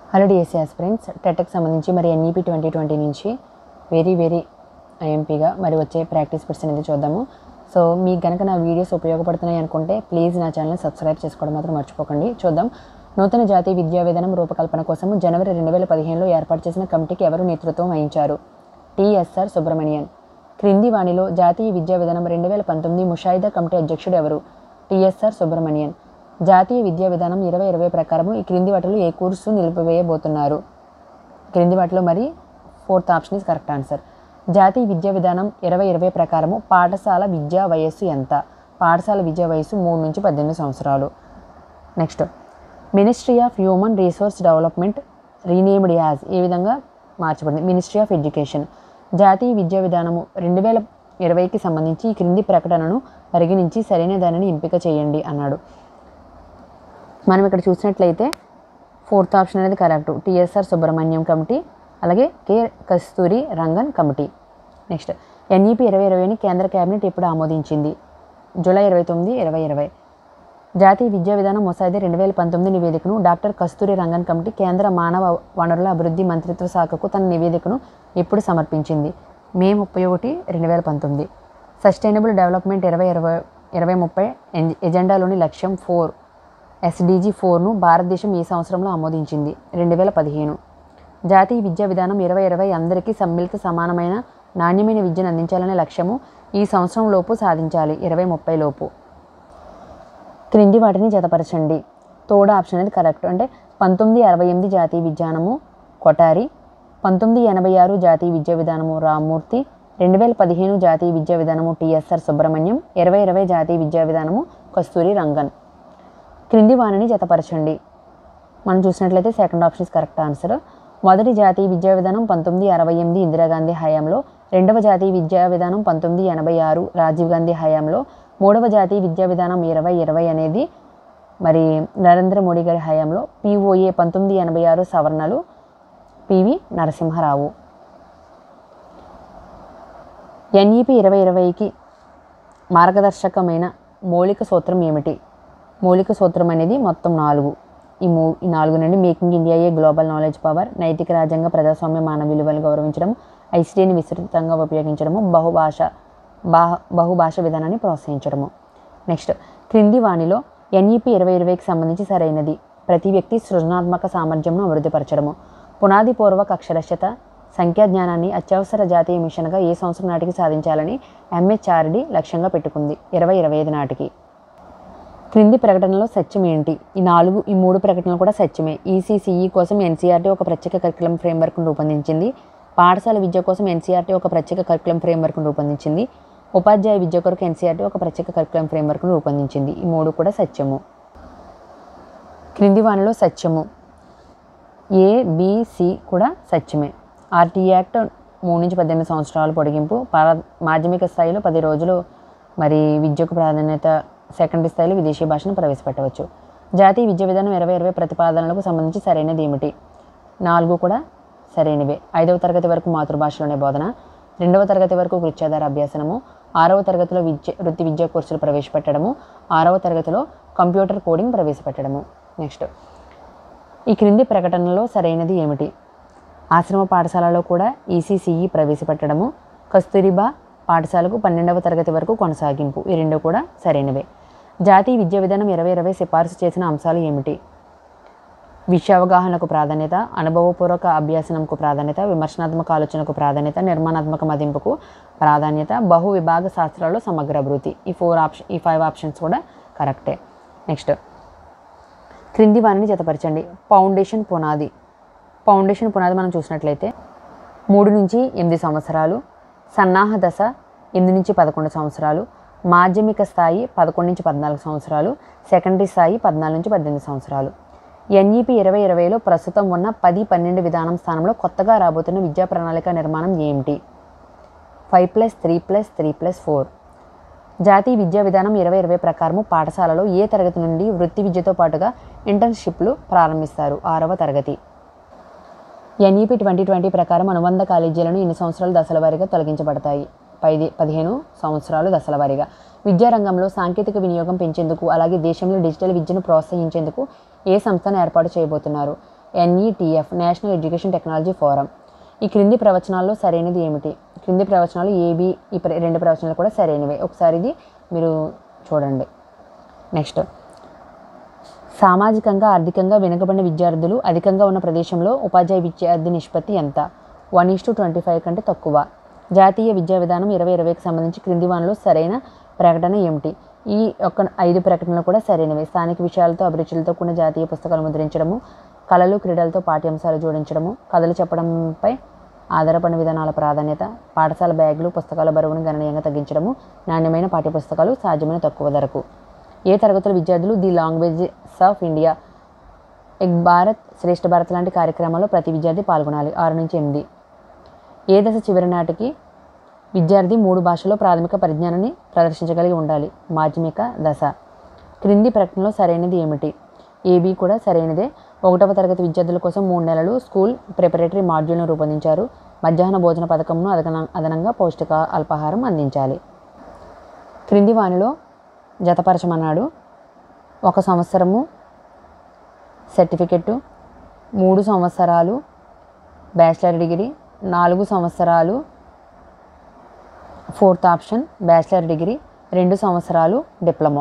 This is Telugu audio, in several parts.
హలో డిఎస్ఎస్ ఫ్రెండ్స్ టెట్కి సంబంధించి మరి ఎన్ఈపి ట్వంటీ ట్వంటీ నుంచి వెరీ వెరీ ఐఎంపీగా మరి వచ్చే ప్రాక్టీస్ బిట్స్ అనేది చూద్దాము సో మీకు కనుక నా వీడియోస్ ఉపయోగపడుతున్నాయి అనుకుంటే ప్లీజ్ నా ఛానల్ని సబ్స్క్రైబ్ చేసుకోవడం మాత్రం మర్చిపోకండి చూద్దాం నూతన జాతీయ విద్యా విధానం రూపకల్పన కోసం జనవరి రెండు వేల పదిహేనులో ఏర్పాటు చేసిన కమిటీకి ఎవరు నేతృత్వం వహించారు టిఎస్ఆర్ సుబ్రమణియన్ క్రింది వాణిలో జాతీయ విద్యా విధానం రెండు వేల పంతొమ్మిది ముషాయిదా కమిటీ అధ్యక్షుడు ఎవరు టిఎస్ఆర్ సుబ్రమణియన్ జాతీయ విద్యా విధానం ఇరవై ఇరవై ప్రకారం ఈ క్రింది వాటిలో ఏ కోర్సు నిలిపివేయబోతున్నారు క్రింది వాటిలో మరి fourth option is correct answer జాతీయ విద్యా విధానం ఇరవై ఇరవై ప్రకారము పాఠశాల విద్యా వయస్సు ఎంత పాఠశాల విద్యా వయస్సు మూడు నుంచి పద్దెనిమిది సంవత్సరాలు next ministry of human resource development renamed as ఏ విధంగా మార్చబడింది మినిస్ట్రీ ఆఫ్ ఎడ్యుకేషన్ జాతీయ విద్యా విధానము రెండు వేల ఇరవైకి సంబంధించి ఈ క్రింది ప్రకటనను పరిగణించి సరైన దానిని ఎంపిక చేయండి అన్నాడు మనం ఇక్కడ చూసినట్లయితే ఫోర్త్ ఆప్షన్ అనేది కరెక్ట్ టిఎస్ఆర్ సుబ్రహ్మణ్యం కమిటీ అలాగే K Kasturi Rangan committee next NEP ఇరవై ఇరవైని కేంద్ర కేబినెట్ ఎప్పుడు ఆమోదించింది జూలై ఇరవై తొమ్మిది ఇరవై ఇరవై జాతీయ విద్యా విధానం మొసాయిదా రెండు వేల పంతొమ్మిది నివేదికను డాక్టర్ కస్తూరి రంగన్ కమిటీ కేంద్ర మానవ వనరుల అభివృద్ధి మంత్రిత్వ శాఖకు తన నివేదికను ఎప్పుడు సమర్పించింది మే ముప్పై ఒకటి రెండు వేల పంతొమ్మిది సస్టైనబుల్ డెవలప్మెంట్ ఇరవై ఇరవై ఇరవై ముప్పై ఎజెండాలోని లక్ష్యం ఫోర్ ఎస్డిజి ఫోర్ను భారతదేశం ఈ సంవత్సరంలో ఆమోదించింది రెండు వేల పదిహేను జాతీయ విద్యా విధానం ఇరవై ఇరవై అందరికీ సమ్మిళిత సమానమైన నాణ్యమైన విద్యను అందించాలనే లక్ష్యము ఈ సంవత్సరం లోపు సాధించాలి ఇరవై ముప్పై లోపు క్రింది వాటిని జతపరచండి తోడ ఆప్షన్ అనేది కరెక్ట్ అంటే పంతొమ్మిది అరవై ఎనిమిది జాతీయ విజ్ఞానము కొటారి పంతొమ్మిది ఎనభై ఆరు జాతీయ విద్యా విధానము రామ్మూర్తి రెండు వేల పదిహేను జాతీయ విద్యా విధానము టిఎస్ఆర్ సుబ్రహ్మణ్యం ఇరవై ఇరవై జాతీయ విద్యా విధానము కస్తూరి రంగన్ క్రింది వాణిని జతపరచండి మనం చూసినట్లయితే second option is correct answer మొదటి జాతీయ విద్యా విధానం పంతొమ్మిది అరవై ఎనిమిది ఇందిరాగాంధీ హయాంలో రెండవ జాతీయ విద్యా విధానం పంతొమ్మిది ఎనభై ఆరు రాజీవ్ గాంధీ హయాంలో మూడవ జాతీయ విద్యా విధానం ఇరవై ఇరవై అనేది మరి నరేంద్ర మోడీ గారి హయాంలో పిఓఏ పంతొమ్మిది ఎనభై ఆరు సవరణలు పివి నరసింహారావు ఎన్ఈపి ఇరవై ఇరవైకి మార్గదర్శకమైన మౌలిక సూత్రం ఏమిటి మౌలిక సూత్రం అనేది మొత్తం నాలుగు ఈ మూ ఈ నాలుగు నుండి making India a global knowledge power నైతిక రాజ్యాంగ ప్రజాస్వామ్య మానవ విలువలు గౌరవించడం ఐసిటీని విస్తృతంగా ఉపయోగించడము బహుభాష బాహ బహుభాష విధానాన్ని ప్రోత్సహించడము నెక్స్ట్ క్రింది వాణిలో ఎన్ఈపి ఇరవై ఇరవైకి సంబంధించి సరైనది ప్రతి వ్యక్తి సృజనాత్మక సామర్థ్యంను అభివృద్ధిపరచడము పునాది పూర్వక అక్షరస్యత సంఖ్యా జ్ఞానాన్ని అత్యవసర జాతీయ మిషన్గా ఏ సంవత్సరం నాటికి సాధించాలని ఎంహెచ్ఆర్డి లక్ష్యంగా పెట్టుకుంది ఇరవై ఇరవై ఐదు నాటికి క్రింది ప్రకటనలో సత్యం ఏంటి ఈ నాలుగు ఈ మూడు ప్రకటనలు కూడా సత్యమే ఈసీసీఈ కోసం ఎన్సీఆర్టీ ఒక ప్రత్యేక కరికులం ఫ్రేమ్వర్క్ను రూపొందించింది పాఠశాల విద్య కోసం ఎన్సీఆర్టీ ఒక ప్రత్యేక కరికులం ఫ్రేమ్వర్క్ను రూపొందించింది ఉపాధ్యాయ విద్య కొరకు ఎన్సీఆర్టీ ఒక ప్రత్యేక కరికులం ఫ్రేమ్వర్క్ను రూపొందించింది ఈ మూడు కూడా సత్యము క్రింది వానిలో సత్యము ఏ బిసి కూడా సత్యమే ఆర్టీ యాక్ట్ మూడు నుంచి పద్దెనిమిది సంవత్సరాల పొడిగింపు పారా మాధ్యమిక స్థాయిలో పది రోజులు మరి విద్యకు ప్రాధాన్యత సెకండరీ స్థాయిలో విదేశీ భాషను ప్రవేశపెట్టవచ్చు జాతీయ విద్యా విధానం ఇరవై ఇరవై ప్రతిపాదనలకు సంబంధించి సరైనది ఏమిటి నాలుగు కూడా సరైనవే ఐదవ తరగతి వరకు మాతృభాషలోనే బోధన రెండవ తరగతి వరకు కృత్యాధార అభ్యాసనము ఆరవ తరగతిలో విద్య వృత్తి విద్యా కోర్సులు ప్రవేశపెట్టడము ఆరవ తరగతిలో కంప్యూటర్ కోడింగ్ ప్రవేశపెట్టడము నెక్స్ట్ ఈ క్రింది ప్రకటనలో సరైనది ఏమిటి ఆశ్రమ పాఠశాలలో కూడా ఈసీసీఈ ప్రవేశపెట్టడము కస్తూరిబా పాఠశాలకు పన్నెండవ తరగతి వరకు కొనసాగింపు ఈ రెండు కూడా సరైనవే జాతీయ విద్యా విధానం ఇరవై ఇరవై సిఫారసు చేసిన అంశాలు ఏమిటి విషయ అవగాహనకు ప్రాధాన్యత అనుభవపూర్వక అభ్యాసనంకు ప్రాధాన్యత విమర్శనాత్మక ఆలోచనకు ప్రాధాన్యత నిర్మాణాత్మక మదింపుకు ప్రాధాన్యత బహు విభాగ శాస్త్రాల్లో సమగ్ర అభివృద్ధి ఈ ఫోర్ ఆప్షన్ ఈ ఫైవ్ ఆప్షన్స్ కూడా కరెక్టే నెక్స్ట్ క్రింది వారిని జతపరచండి ఫౌండేషన్ పునాది ఫౌండేషన్ పునాది మనం చూసినట్లయితే మూడు నుంచి ఎనిమిది సంవత్సరాలు సన్నాహ దశ ఎనిమిది నుంచి పదకొండు సంవత్సరాలు మాధ్యమిక స్థాయి పదకొండు నుంచి పద్నాలుగు సంవత్సరాలు సెకండరీ స్థాయి పద్నాలుగు నుంచి పద్దెనిమిది సంవత్సరాలు ఎన్ఈపి ఇరవై ఇరవైలో ప్రస్తుతం ఉన్న పది పన్నెండు విధానం స్థానంలో కొత్తగా రాబోతున్న విద్యా ప్రణాళిక నిర్మాణం ఏమిటి five plus three plus three plus four జాతీయ విద్యా విధానం ఇరవై ఇరవై ప్రకారము పాఠశాలలో ఏ తరగతి నుండి వృత్తి విద్యతో పాటుగా ఇంటర్న్షిప్లు ప్రారంభిస్తారు ఆరవ తరగతి ఎన్ఈపి ట్వంటీ ట్వంటీ ప్రకారం అనుబంధ కాలేజీలను ఎన్ని సంవత్సరాలు దశల వారీగా తొలగించబడతాయి పది పదిహేను సంవత్సరాలు దశల వారీగా విద్యారంగంలో సాంకేతిక వినియోగం పెంచేందుకు అలాగే దేశంలో డిజిటల్ విద్యను ప్రోత్సహించేందుకు ఏ సంస్థను ఏర్పాటు చేయబోతున్నారు NETF national education technology forum ఈ క్రింది ప్రవచనాల్లో సరైనది ఏమిటి క్రింది ప్రవచనాలు ఏబి ఈ ప్ర- రెండు ప్రవచనాలు కూడా సరైనవే ఒకసారి ఇది మీరు చూడండి నెక్స్ట్ సామాజికంగా ఆర్థికంగా వెనుకబడిన విద్యార్థులు అధికంగా ఉన్న ప్రదేశంలో ఉపాధ్యాయ విద్యార్థి నిష్పత్తి ఎంత one is to twenty five కంటే తక్కువ జాతీయ విద్యా విధానం ఇరవై ఇరవైకి సంబంధించి క్రింది వానలో సరైన ప్రకటన ఏమిటి ఈ యొక్క ఐదు ప్రకటనలు కూడా సరైనవి స్థానిక విషయాలతో అభిరుచులతో కూడిన జాతీయ పుస్తకాలు ముద్రించడము కళలు క్రీడలతో పాఠ్యాంశాలు జోడించడము కథలు చెప్పడంపై ఆధారపడిన విధానాల ప్రాధాన్యత పాఠశాల బ్యాగులు పుస్తకాల బరువును గణనీయంగా తగ్గించడము నాణ్యమైన పాఠ్యపుస్తకాలు సాధ్యమైన తక్కువ ధరకు ఏ తరగతుల విద్యార్థులు ది లాంగ్వేజెస్ ఆఫ్ ఇండియా ఎక్ భారత్ శ్రేష్ఠ భారత్ లాంటి కార్యక్రమాల్లో ప్రతి విద్యార్థి పాల్గొనాలి ఆరు నుంచి ఎనిమిది ఏ దశ చివరి నాటికి విద్యార్థి మూడు భాషల్లో ప్రాథమిక పరిజ్ఞానాన్ని ప్రదర్శించగలిగి ఉండాలి మాధ్యమిక దశ క్రింది ప్రకటనలో సరైనది ఏమిటి ఏబీ కూడా సరైనదే ఒకటవ తరగతి విద్యార్థుల కోసం మూడు నెలలు స్కూల్ ప్రిపరేటరీ మాడ్యూల్ను రూపొందించారు మధ్యాహ్న భోజన పథకంను అదన అదనంగా పౌష్టిక అల్పాహారం అందించాలి క్రింది వానిలో జతపరచమన్నాడు ఒక సంవత్సరము సర్టిఫికెట్టు మూడు సంవత్సరాలు బ్యాచిలర్ డిగ్రీ నాలుగు సంవత్సరాలు ఫోర్త్ ఆప్షన్ బ్యాచిలర్ డిగ్రీ రెండు సంవత్సరాలు డిప్లొమా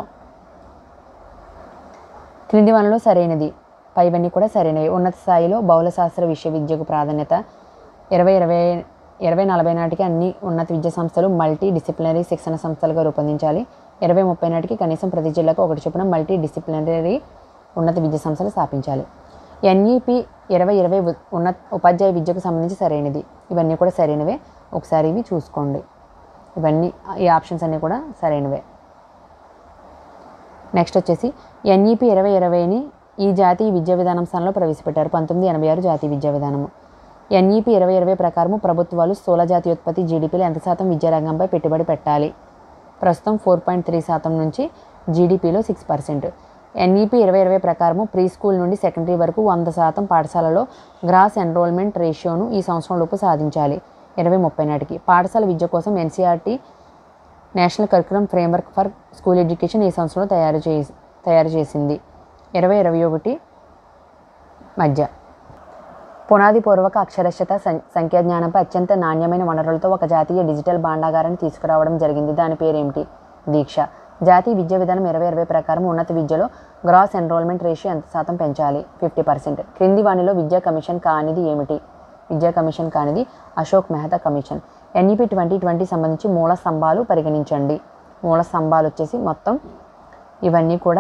క్రింది వనలో సరైనది పైవన్నీ కూడా సరైనవి ఉన్నత స్థాయిలో బహుళ శాస్త్ర విశ్వవిద్యకు ప్రాధాన్యత ఇరవై ఇరవై ఇరవై నలభై నాటికి అన్ని ఉన్నత విద్యా సంస్థలు మల్టీ డిసిప్లినరీ శిక్షణ సంస్థలుగా రూపొందించాలి ఇరవై ముప్పై నాటికి కనీసం ప్రతి జిల్లాకు ఒకటి చొప్పున మల్టీ డిసిప్లినరీ ఉన్నత విద్యా సంస్థలు స్థాపించాలి ఎన్ఈపి ఇరవై ఇరవై ఉ- ఉన్నత ఉపాధ్యాయ విద్యకు సంబంధించి సరైనది ఇవన్నీ కూడా సరైనవే ఒకసారి ఇవి చూసుకోండి ఇవన్నీ ఈ ఆప్షన్స్ అన్నీ కూడా సరైనవే నెక్స్ట్ వచ్చేసి ఎన్ఈపి ఇరవై ఇరవైని ఈ జాతీయ విద్యా విధానం స్థానంలో ప్రవేశపెట్టారు పంతొమ్మిది ఎనభై ఆరు జాతీయ విద్యా విధానము ఎన్ఈపి ఇరవై ఇరవై ప్రకారం ప్రభుత్వాలు స్థూల జాతీయోత్పత్తి జీడిపిలో ఎంత శాతం విద్యారంగంపై పెట్టుబడి పెట్టాలి ప్రస్తుతం ఫోర్ పాయింట్ త్రీ శాతం నుంచి జీడిపిలో సిక్స్ పర్సెంట్ ఎన్ఈపి ఇరవై ఇరవై ప్రకారము ప్రీ స్కూల్ నుండి సెకండరీ వరకు వంద శాతం పాఠశాలలో గ్రాస్ ఎన్రోల్మెంట్ రేషియోను ఈ సంవత్సరం లోపు సాధించాలి ఇరవై ముప్పై నాటికి పాఠశాల విద్య కోసం NCERT national curriculum framework for school education ఈ సంవత్సరంలో తయారు చేసి తయారు చేసింది ఇరవై ఇరవై ఒకటి మధ్య పునాది పూర్వక అక్షరస్యత సం- సంఖ్యాజ్ఞానంపై అత్యంత నాణ్యమైన వనరులతో ఒక జాతీయ డిజిటల్ భాండాగారాన్ని తీసుకురావడం జరిగింది దాని పేరేమిటి దీక్ష జాతీయ విద్యా విధానం ఇరవై ఇరవై ప్రకారం ఉన్నత విద్యలో గ్రాస్ ఎన్రోల్మెంట్ రేషియో ఎంత శాతం పెంచాలి ఫిఫ్టీ పర్సెంట్ క్రింది వాణిలో విద్యా కమిషన్ కానిది ఏమిటి విద్యా కమిషన్ కానిది Ashok Mehta commission NEP twenty twenty సంబంధించి మూల స్తంభాలు పరిగణించండి మూల స్తంభాలు వచ్చేసి మొత్తం ఇవన్నీ కూడా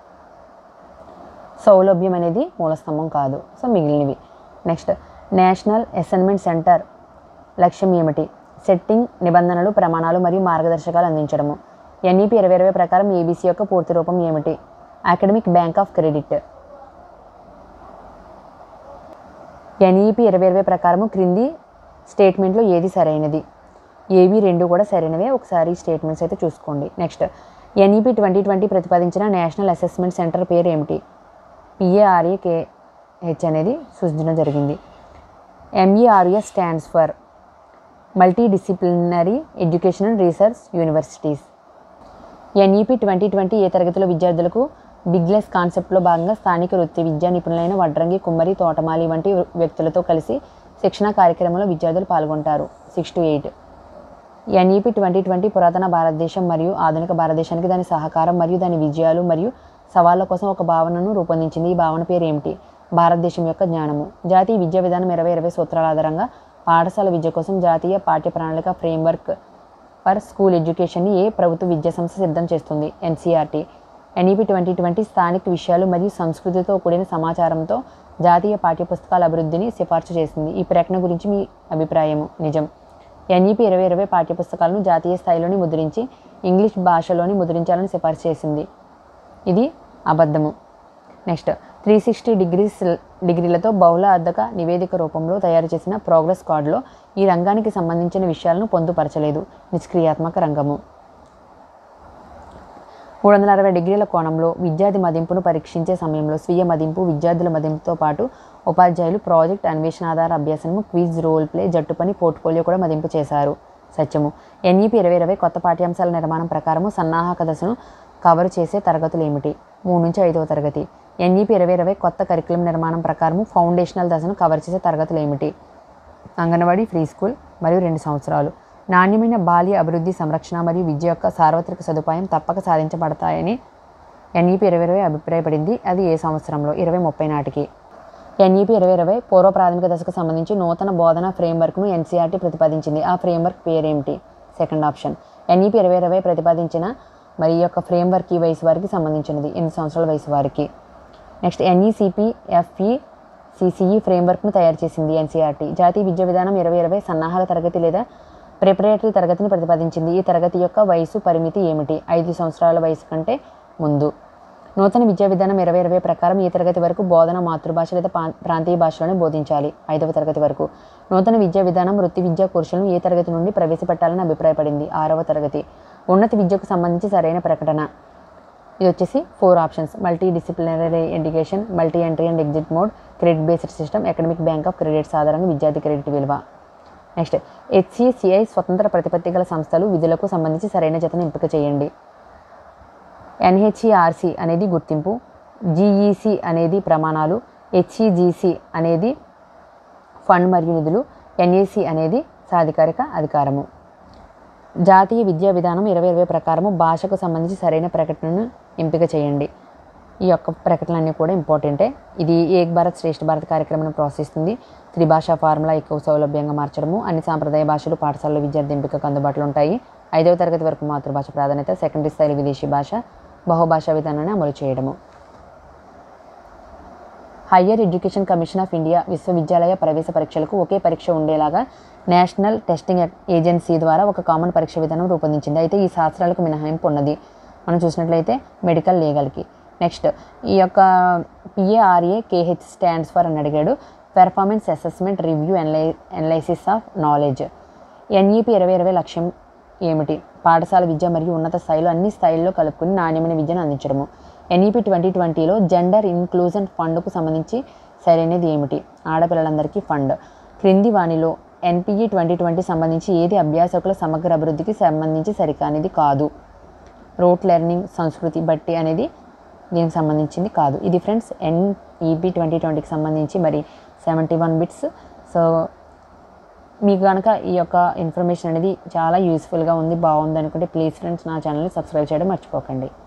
సౌలభ్యం అనేది మూలస్తంభం కాదు సో మిగిలినవి నెక్స్ట్ నేషనల్ అసైన్మెంట్ సెంటర్ లక్ష్యం ఏమిటి సెట్టింగ్ నిబంధనలు ప్రమాణాలు మరియు మార్గదర్శకాలు అందించడము ఎన్ఈపి ఇరవై ఇరవై ప్రకారం ఏబీసీ యొక్క పూర్తి రూపం ఏమిటి academic bank of credit NEP ఇరవై ఇరవై ప్రకారము క్రింది స్టేట్మెంట్లో ఏది సరైనది ఏవి రెండు కూడా సరైనవే ఒకసారి స్టేట్మెంట్స్ అయితే చూసుకోండి నెక్స్ట్ ఎన్ఈపి ట్వంటీ ట్వంటీ ప్రతిపాదించిన నేషనల్ అసెస్మెంట్ సెంటర్ పేరు ఏమిటి పిఏఆర్ఏకే హెచ్ అనేది సూచించడం జరిగింది MERS stands for multi disciplinary education and research universities NEP twenty twenty ఏ తరగతిలో విద్యార్థులకు బిగ్లెస్ కాన్సెప్ట్లో భాగంగా స్థానిక వృత్తి విద్యా నిపుణులైన వడ్రంగి కుమ్మరి తోటమాలి వంటి వ్యక్తులతో కలిసి శిక్షణ కార్యక్రమంలో విద్యార్థులు పాల్గొంటారు six to eight NEP twenty twenty పురాతన భారతదేశం మరియు ఆధునిక భారతదేశానికి దాని సహకారం మరియు దాని విజయాలు మరియు సవాళ్ళ కోసం ఒక భావనను రూపొందించింది ఈ భావన పేరు ఏమిటి భారతదేశం యొక్క జ్ఞానము జాతీయ విద్యా విధానం ఇరవై ఇరవై సూత్రాల ఆధారంగా పాఠశాల విద్య కోసం జాతీయ పాఠ్య ప్రణాళిక ఫ్రేమ్వర్క్ ఫర్ స్కూల్ ఎడ్యుకేషన్ని ఏ ప్రభుత్వ విద్యా సంస్థ సిద్ధం చేస్తుంది ఎన్సీఆర్టీ ఎన్ఈపి ట్వంటీ ట్వంటీ స్థానిక విషయాలు మరియు సంస్కృతితో కూడిన సమాచారంతో జాతీయ పాఠ్యపుస్తకాల అభివృద్ధిని సిఫార్సు చేసింది ఈ ప్రకటన గురించి మీ అభిప్రాయము నిజం ఎన్ఈపి ఇరవై ఇరవై పాఠ్యపుస్తకాలను జాతీయ స్థాయిలోని ముద్రించి ఇంగ్లీష్ భాషలోని ముద్రించాలని సిఫార్సు చేసింది ఇది అబద్ధము నెక్స్ట్ త్రీ సిక్స్టీ డిగ్రీస్ డిగ్రీలతో బహుళ అద్దక నివేదిక రూపంలో తయారు చేసిన ప్రోగ్రెస్ కార్డులో ఈ రంగానికి సంబంధించిన విషయాలను పొందుపరచలేదు నిష్క్రియాత్మక రంగము మూడు వందల అరవై డిగ్రీల కోణంలో విద్యార్థి మదింపును పరీక్షించే సమయంలో స్వీయ మదింపు విద్యార్థుల మదింపుతో పాటు ఉపాధ్యాయులు ప్రాజెక్ట్ అన్వేషణ ఆధార అభ్యాసనము క్విజ్ రోల్ ప్లే జట్టు పని పోర్ట్ఫోలియో కూడా మదింపు చేశారు సత్యము ఎన్ఈపి ఇరవై ఇరవై కొత్త పాఠ్యాంశాల నిర్మాణం ప్రకారము సన్నాహక దశను కవర్ చేసే తరగతులు ఏమిటి మూడు నుంచి ఐదవ తరగతి ఎన్ఈపి ఇరవై ఇరవై కొత్త కరికులం నిర్మాణం ప్రకారం ఫౌండేషనల్ దశను కవర్ చేసే తరగతులు ఏమిటి అంగన్వాడీ ఫ్రీ స్కూల్ మరియు రెండు సంవత్సరాలు నాణ్యమైన బాల్య అభివృద్ధి సంరక్షణ మరియు విద్య యొక్క సార్వత్రిక సదుపాయం తప్పక సాధించబడతాయని ఎన్ఈపి ఇరవై ఇరవై అభిప్రాయపడింది అది ఏ సంవత్సరంలో ఇరవై ముప్పై నాటికి ఎన్ఈపి ఇరవై ఇరవై పూర్వ ప్రాథమిక దశకు సంబంధించి నూతన బోధన ఫ్రేమ్వర్క్ను ఎన్సీఆర్టీ ప్రతిపాదించింది ఆ ఫ్రేమ్వర్క్ పేరేమిటి సెకండ్ ఆప్షన్ ఎన్ఈపి ఇరవై ఇరవై ప్రతిపాదించిన మరి ఈ యొక్క ఫ్రేమ్వర్క్ ఈ వయసు వారికి సంబంధించినది ఎనిమిది సంవత్సరాల వయసు వారికి నెక్స్ట్ ఎన్ఈసిపి ఎఫ్ఈ సిసిఈ ఫ్రేమ్వర్క్ను తయారు చేసింది ఎన్సీఆర్టీ జాతీయ విద్యా విధానం ఇరవై ఇరవై సన్నాహక తరగతి లేదా ప్రిపరేటరీ తరగతిని ప్రతిపాదించింది ఈ తరగతి యొక్క వయసు పరిమితి ఏమిటి ఐదు సంవత్సరాల వయసు కంటే ముందు నూతన విద్యా విధానం ఇరవై ఇరవై ప్రకారం ఈ తరగతి వరకు బోధన మాతృభాష లేదా పా- ప్రాంతీయ భాషలోనే బోధించాలి ఐదవ తరగతి వరకు నూతన విద్యా విధానం వృత్తి విద్యా కోర్సులను ఏ తరగతి నుండి ప్రవేశపెట్టాలని అభిప్రాయపడింది ఆరవ తరగతి ఉన్నత విద్యకు సంబంధించి సరైన ప్రకటన ఇది వచ్చేసి four options multi disciplinary education multi entry and exit mode credit based system academic bank of credits ఆధారంగా విద్యార్థి క్రెడిట్ విలువ నెక్స్ట్ హెచ్సిసిఐ స్వతంత్ర ప్రతిపత్తి గల సంస్థలు విధులకు సంబంధించి సరైన జతను ఎంపిక చేయండి ఎన్హెచ్ఈఆర్సి అనేది గుర్తింపు జీఈసి అనేది ప్రమాణాలు హెచ్ఈజీసి అనేది ఫండ్ మరియు నిధులు ఎన్ఏసి అనేది సాధికారిక అధికారము జాతీయ విద్యా విధానం ఇరవై ఇరవై ప్రకారము భాషకు సంబంధించి సరైన ప్రకటనను ఎంపిక చేయండి ఈ యొక్క ప్రకటనలన్నీ కూడా ఇంపార్టెంటే ఇది ఏక్ భారత్ శ్రేష్ఠ భారత్ కార్యక్రమాన్ని ప్రోత్సహిస్తుంది త్రిభాషా ఫార్ములా ఎక్కువ సౌలభ్యంగా మార్చడము అన్ని సాంప్రదాయ భాషలు పాఠశాలలో విద్యార్థి ఎంపికకు అందుబాటులో ఉంటాయి ఐదవ తరగతి వరకు మాతృభాష ప్రాధాన్యత సెకండరీ స్థాయి విదేశీ భాష బహుభాషా విధానాన్ని అమలు చేయడము higher education commission of India విశ్వవిద్యాలయ ప్రవేశ పరీక్షలకు ఒకే పరీక్ష ఉండేలాగా నేషనల్ టెస్టింగ్ ఏజెన్సీ ద్వారా ఒక కామన్ పరీక్ష విధానం రూపొందించింది అయితే ఈ శాస్త్రాలకు మినహాయింపు ఉన్నది మనం చూసినట్లయితే మెడికల్ లీగల్కి నెక్స్ట్ ఈ యొక్క పిఏఆర్ఏ కేహెచ్ స్టాండ్స్ ఫర్ అని అడిగాడు performance assessment review analy analysis of knowledge NEP ఇరవై ఇరవై లక్ష్యం ఏమిటి పాఠశాల విద్య మరియు ఉన్నత స్థాయిలో అన్ని స్థాయిల్లో కలుపుకుని నాణ్యమైన విద్యను అందించడము ఎన్ఈపి ట్వంటీ ట్వంటీలో జెండర్ ఇన్క్లూజన్ ఫండ్కు సంబంధించి సరైనది ఏమిటి ఆడపిల్లలందరికీ ఫండ్ క్రింది వాణిలో ఎన్పిఈ ట్వంటీ ట్వంటీ సంబంధించి ఏది అభ్యాసకుల సమగ్ర అభివృద్ధికి సంబంధించి సరికానిది కాదు రోట్ లెర్నింగ్ సంస్కృతి బట్టి అనేది దీనికి సంబంధించింది కాదు ఇది ఫ్రెండ్స్ ఎన్ఈపి ట్వంటీ ట్వంటీకి సంబంధించి మరి సెవెంటీ వన్ బిట్స్ సో మీకు కనుక ఈ యొక్క ఇన్ఫర్మేషన్ అనేది చాలా యూస్ఫుల్గా ఉంది బాగుంది అనుకుంటే ప్లీజ్ ఫ్రెండ్స్ నా ఛానల్ని సబ్స్క్రైబ్ చేయడం మర్చిపోకండి